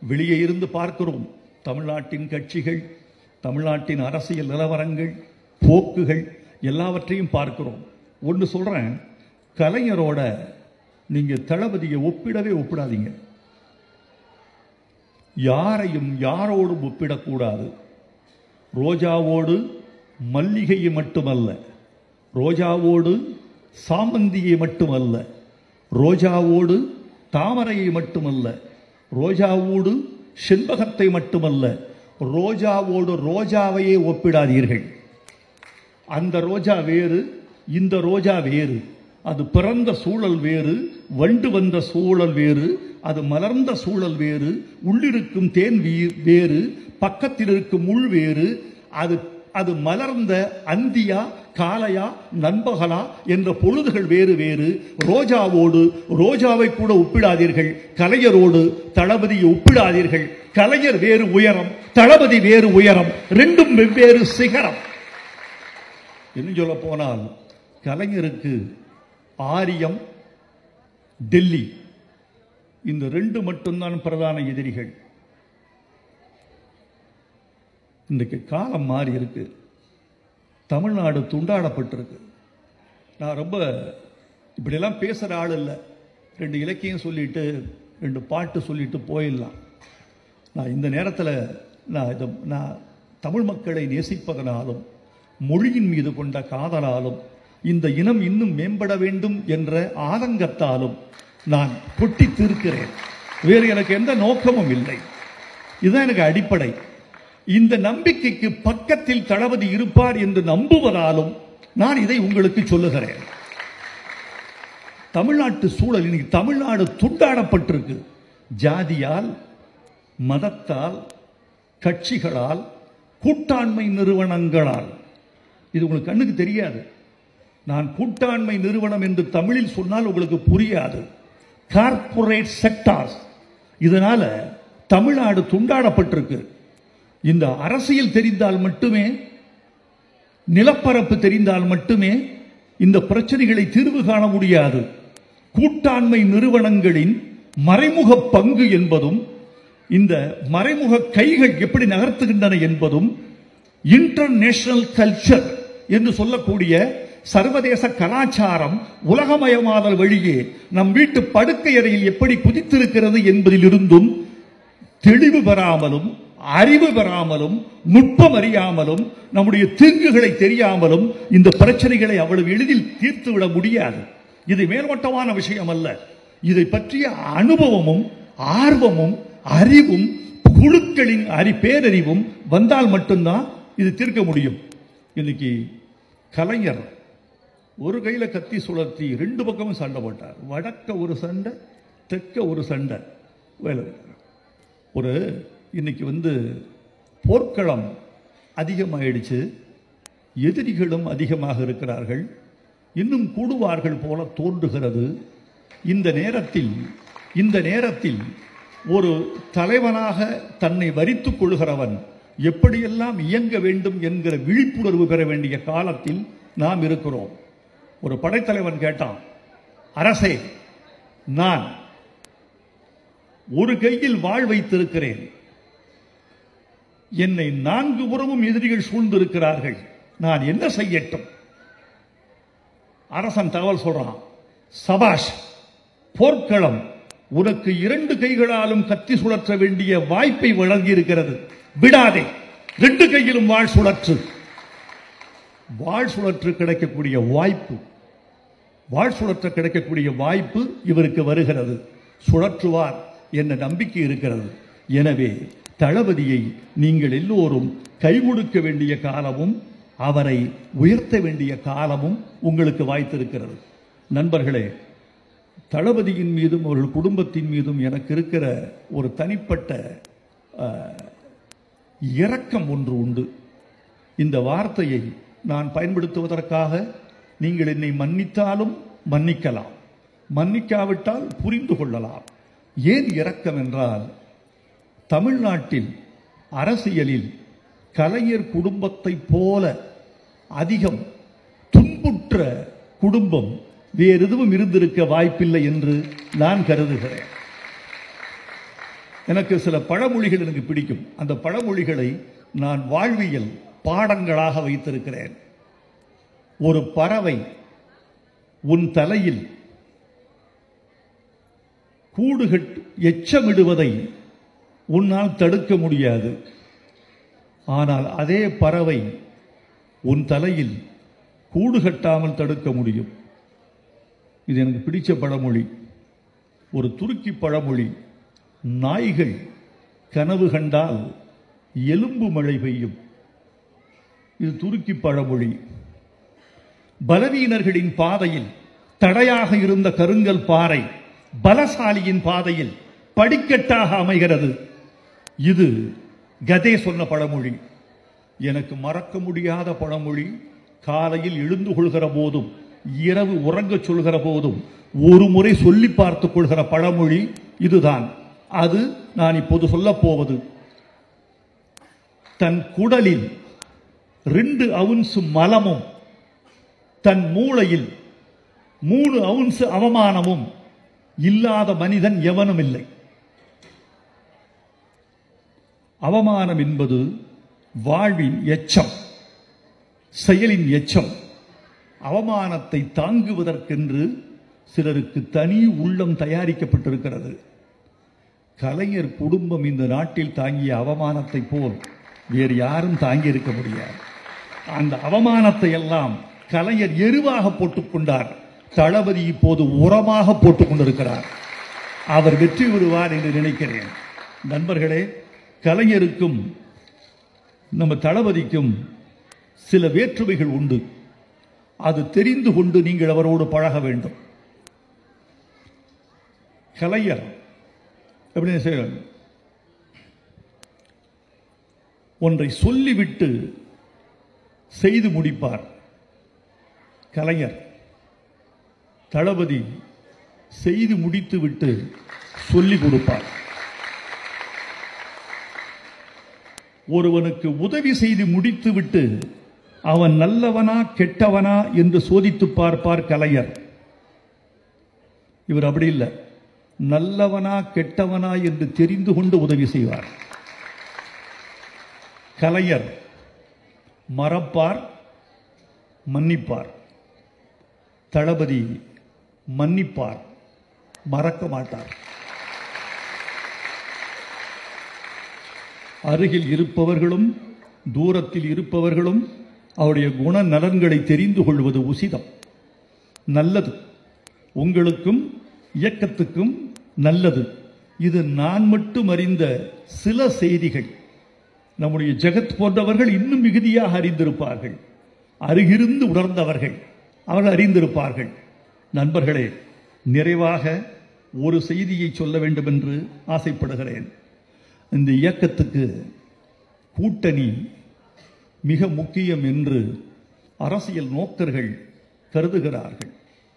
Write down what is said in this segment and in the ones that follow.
வெளியே இருந்து பார்க்கிறோம் தமிழ்நாட்டின் கட்சிகள் தமிழ்நாட்டின் அரசியல் நிலவரங்கள் போக்குகள் எல்லாவற்றையும் பார்க்கிறோம் ஒன்று சொல்றேன் கலைஞரோட நீங்க தளபதியை ஒப்பிடவே ஒப்பிடாதீங்க யாரையும் யாரோடும் ஒப்பிடக்கூடாது ரோஜாவோடு மல்லிகையை மட்டுமல்ல ரோஜாவோடு சாமந்தியை மட்டுமல்ல ரோஜாவோடு தாமரையை மட்டுமல்ல ரோஜாவோடு செண்பகத்தை மட்டுமல்ல ரோஜாவோடு ரோஜாவையே ஒப்பிடாதீர்கள் அந்த ரோஜா வேறு இந்த ரோஜா வேறு அது பிறந்த சூழல் வேறு வண்டு வந்த சூழல் வேறு அது மலர்ந்த சூழல் வேறு உள்ளிருக்கும் தேன் வீ- வேறு பக்கத்தில் இருக்கும் முள் வேறு அது அது மலர்ந்த அந்தியா காலையா நண்பகலா என்ற பொழுதுகள் வேறு வேறு ரோஜாவோடு ரோஜாவை கூட ஒப்பிடாதீர்கள் கலைஞரோடு தளபதியை ஒப்பிடாதீர்கள் கலைஞர் வேறு உயரம் தளபதி வேறு உயரம் ரெண்டும் வெவ்வேறு சிகரம் இன்னும் சொல்ல போனால் கலைஞருக்கு ஆரியம் டெல்லி இந்த ரெண்டு மட்டும்தான் பிரதான எதிரிகள் இன்றைக்கு காலம் மாறி இருக்கு தமிழ்நாடு துண்டாடப்பட்டிருக்கு நான் ரொம்ப இப்படியெல்லாம் பேசுகிற ஆள் இல்லை ரெண்டு இலக்கியம் சொல்லிட்டு ரெண்டு பாட்டு சொல்லிட்டு போயிடலாம் நான் இந்த நேரத்தில் நான் இதை நான் தமிழ் மக்களை நேசிப்பதனாலும் மொழியின் மீது கொண்ட காதலாலும் இந்த இனம் இன்னும் மேம்பட வேண்டும் என்ற ஆதங்கத்தாலும் நான் கொட்டி தீர்க்கிறேன் வேறு எனக்கு எந்த நோக்கமும் இல்லை இதுதான் எனக்கு அடிப்படை இந்த நம்பிக்கைக்கு பக்கத்தில் தளபதி இருப்பார் என்று நம்புவதாலும் நான் இதை உங்களுக்கு சொல்லுகிறேன் தமிழ்நாட்டு சூழல் இன்னைக்கு தமிழ்நாடு துண்டாடப்பட்டிருக்கு ஜாதியால் மதத்தால் கட்சிகளால் கூட்டாண்மை நிறுவனங்களால் இது உங்களுக்கு கண்ணுக்கு தெரியாது நான் கூட்டாண்மை நிறுவனம் என்று தமிழில் சொன்னால் உங்களுக்கு புரியாது கார்ப்பரேட் செக்டார்ஸ் இதனால தமிழ்நாடு துண்டாடப்பட்டிருக்கு இந்த அரசியல் தெரிந்தால் மட்டுமே நிலப்பரப்பு தெரிந்தால் மட்டுமே இந்த பிரச்சனைகளை தீர்வு காண முடியாது கூட்டாண்மை நிறுவனங்களின் மறைமுக பங்கு என்பதும் இந்த மறைமுக கைகள் எப்படி நகர்த்துகின்றன என்பதும் இன்டர்நேஷனல் கல்ச்சர் என்று சொல்லக்கூடிய சர்வதேச கலாச்சாரம் உலகமயமாதல் வழியே நம் வீட்டு படுக்கை அறையில் எப்படி குதித்திருக்கிறது என்பதிலிருந்தும் தெளிவு பெறாமலும் அறிவு பெறாமலும் நுட்பம் அறியாமலும் நம்முடைய தீங்குகளை தெரியாமலும் இந்த பிரச்சனைகளை அவ்வளவு எளிதில் தீர்த்துவிட முடியாது இது மேல்மட்டமான விஷயம் அல்ல இதை பற்றிய அனுபவமும் ஆர்வமும் அறிவும் குழுக்களின் அறி பேரறிவும் வந்தால் மட்டும்தான் இது தீர்க்க முடியும் இன்னைக்கு கலைஞர் ஒரு கையில கத்தி சுழற்றி ரெண்டு பக்கமும் சண்டை போட்டார் வடக்க ஒரு சண்டை தெற்க ஒரு சண்டை வேலை ஒரு இன்னைக்கு வந்து போர்க்களம் அதிகமாயிடுச்சு எதிரிகளும் அதிகமாக இருக்கிறார்கள் இன்னும் கூடுவார்கள் போல தோன்றுகிறது இந்த நேரத்தில் இந்த நேரத்தில் ஒரு தலைவனாக தன்னை வரித்துக் கொள்கிறவன் எப்படியெல்லாம் இயங்க வேண்டும் என்கிற விழிப்புணர்வு பெற வேண்டிய காலத்தில் நாம் இருக்கிறோம் ஒரு படைத்தலைவன் கேட்டான் அரசே நான் ஒரு கையில் வாழ் வைத்திருக்கிறேன் என்னை நான்கு புறமும் எதிரிகள் சூழ்ந்திருக்கிறார்கள் நான் என்ன செய்யட்டும் அரசன் தகவல் சொல்றான் சபாஷ் போர்க்களம் உனக்கு இரண்டு கைகளாலும் கத்தி சுழற்ற வேண்டிய வாய்ப்பை வழங்கி இருக்கிறது விடாதே ரெண்டு கையிலும் வாழ் சுழற்று வாழ் சுழற்று கிடைக்கக்கூடிய வாய்ப்பு வாழ் சுழற்ற கிடைக்கக்கூடிய வாய்ப்பு இவருக்கு வருகிறது சுழற்றுவார் என்ற நம்பிக்கை இருக்கிறது எனவே தளபதியை நீங்கள் எல்லோரும் கை கொடுக்க வேண்டிய காலமும் அவரை உயர்த்த வேண்டிய காலமும் உங்களுக்கு வாய்த்திருக்கிறது நண்பர்களே தளபதியின் மீதும் அவர்கள் குடும்பத்தின் மீதும் எனக்கு இருக்கிற ஒரு தனிப்பட்ட அஹ், இரக்கம் ஒன்று உண்டு இந்த வார்த்தையை நான் பயன்படுத்துவதற்காக நீங்கள் என்னை மன்னித்தாலும் மன்னிக்கலாம் மன்னிக்காவிட்டால் புரிந்து கொள்ளலாம் ஏன் இரக்கம் என்றால் தமிழ்நாட்டில் அரசியலில் கலைஞர் குடும்பத்தைப் போல அதிகம் துன்புற்ற குடும்பம் வேறு எதுவும் இருந்திருக்க வாய்ப்பில்லை என்று நான் கருதுகிறேன் எனக்கு சில பழமொழிகள் எனக்கு பிடிக்கும் அந்த பழமொழிகளை நான் வாழ்வியல் பாடங்களாக வைத்திருக்கிறேன் ஒரு பறவை உன் தலையில் கூடுகட் எச்சமிடுவதை உன்னால் தடுக்க முடியாது ஆனால் அதே பறவை உன் தலையில் கூடு கட்டாமல் தடுக்க முடியும் இது எனக்கு பிடிச்ச பழமொழி ஒரு துருக்கி பழமொழி நாய்கள் கனவு கண்டால் எலும்பு மழை பெய்யும் இது துருக்கி பழமொழி பலவீனர்களின் பாதையில் தடையாக இருந்த கருங்கல் பாறை பலசாலியின் பாதையில் படிக்கட்டாக அமைகிறது இது கதே சொன்ன பழமொழி எனக்கு மறக்க முடியாத பழமொழி காலையில் எழுந்து கொள்கிற போதும் இரவு உறங்கச் சொல்கிற போதும் ஒரு முறை சொல்லி பார்த்துக் கொள்கிற பழமொழி இதுதான் அது நான் இப்போது சொல்லப் போவது தன் குடலில் ரெண்டு அவுன்சு மலமும் தன் மூளையில் மூணு அவுன்சு அவமானமும் இல்லாத மனிதன் எவனும் இல்லை அவமானம் என்பது வாழ்வின் எச்சம் செயலின் எச்சம் அவமானத்தை தாங்குவதற்கென்று சிலருக்கு தனி உள்ளம் தயாரிக்கப்பட்டிருக்கிறது கலைஞர் குடும்பம் இந்த நாட்டில் தாங்கிய அவமானத்தை போல் வேறு யாரும் தாங்கி இருக்க முடியாது அந்த அவமானத்தை எல்லாம் கலைஞர் எருவாக போட்டுக் கொண்டார் தளபதி இப்போது உரமாக போட்டுக் கொண்டிருக்கிறார் அவர் வெற்றி பெறுவார் என்று நினைக்கிறேன் நண்பர்களே கலைஞருக்கும் நம்ம தளபதிக்கும் சில வேற்றுமைகள் உண்டு அது தெரிந்து கொண்டு நீங்கள் அவரோடு பழக வேண்டும் கலைஞர் எப்படி செய்வார் ஒன்றை சொல்லிவிட்டு செய்து முடிப்பார் கலைஞர் தளபதி செய்து முடித்துவிட்டு சொல்லிக் கொடுப்பார் ஒருவனுக்கு உதவி செய்து முடித்துவிட்டு அவன் நல்லவனா கெட்டவனா என்று சோதித்து பார்ப்பார் கலைஞர் இவர் அப்படி இல்லை நல்லவனா கெட்டவனா என்று தெரிந்து கொண்டு உதவி செய்வார் கலைஞர் மறப்பார் மன்னிப்பார் தளபதி மன்னிப்பார் மறக்க மாட்டார் அருகில் இருப்பவர்களும் தூரத்தில் இருப்பவர்களும் அவருடைய குண நலன்களை தெரிந்து கொள்வது உசிதம் நல்லது உங்களுக்கும் இயக்கத்துக்கும் நல்லது இது நான் மட்டும் அறிந்த சில செய்திகள் நம்முடைய ஜெகத் போன்றவர்கள் இன்னும் மிகுதியாக அறிந்திருப்பார்கள் அருகிருந்து உணர்ந்தவர்கள் அவர்கள் அறிந்திருப்பார்கள் நண்பர்களே நிறைவாக ஒரு செய்தியை சொல்ல வேண்டும் என்று ஆசைப்படுகிறேன் இந்த இயக்கத்துக்கு கூட்டணி மிக முக்கியம் என்று அரசியல் நோக்கர்கள் கருதுகிறார்கள்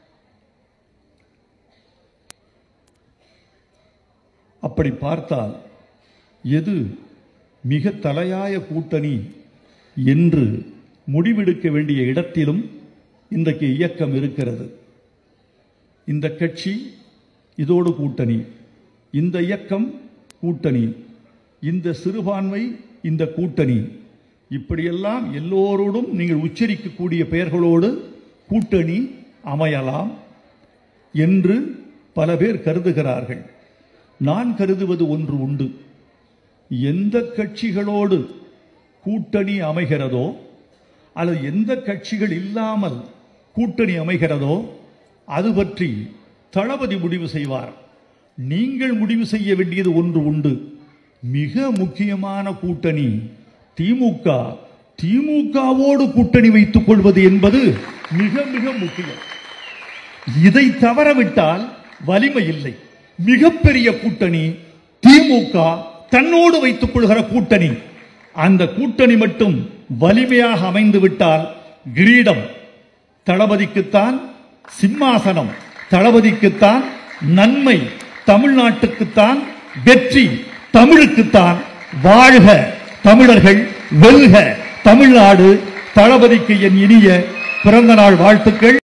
அப்படி பார்த்தால் எது மிக தலையாய கூட்டணி என்று முடிவெடுக்க வேண்டிய இடத்திலும் இன்றைக்கு இயக்கம் இருக்கிறது இந்த கட்சி இதோடு கூட்டணி இந்த இயக்கம் கூட்டணி இந்த சிறுபான்மை இந்த கூட்டணி இப்படியெல்லாம் எல்லோரோடும் நீங்கள் உச்சரிக்கக்கூடிய பெயர்களோடு கூட்டணி அமையலாம் என்று பல பேர் கருதுகிறார்கள் நான் கருதுவது ஒன்று உண்டு எந்த கட்சிகளோடு கூட்டணி அமைகிறதோ அல்லது எந்த கட்சிகள் இல்லாமல் கூட்டணி அமைகிறதோ அது பற்றி தளபதி முடிவு செய்வார் நீங்கள் முடிவு செய்ய வேண்டியது ஒன்று உண்டு மிக முக்கியமான கூட்டணி திமுக திமுகவோடு கூட்டணி வைத்துக் கொள்வது என்பது மிக மிக முக்கியம் இதை தவறவிட்டால் வலிமை இல்லை மிகப்பெரிய கூட்டணி திமுக தன்னோடு வைத்துக் கொள்கிற கூட்டணி அந்த கூட்டணி மட்டும் வலிமையாக அமைந்து விட்டால் கிரீடம் தளபதிக்குத்தான் சிம்மாசனம் தளபதிக்குத்தான் நன்மை தமிழ்நாட்டுக்குத்தான் வெற்றி தமிழுக்குத்தான் வாழ்க தமிழர்கள் வெல்க தமிழ்நாடு தளபதிக்கு என் இனிய பிறந்த நாள் வாழ்த்துக்கள்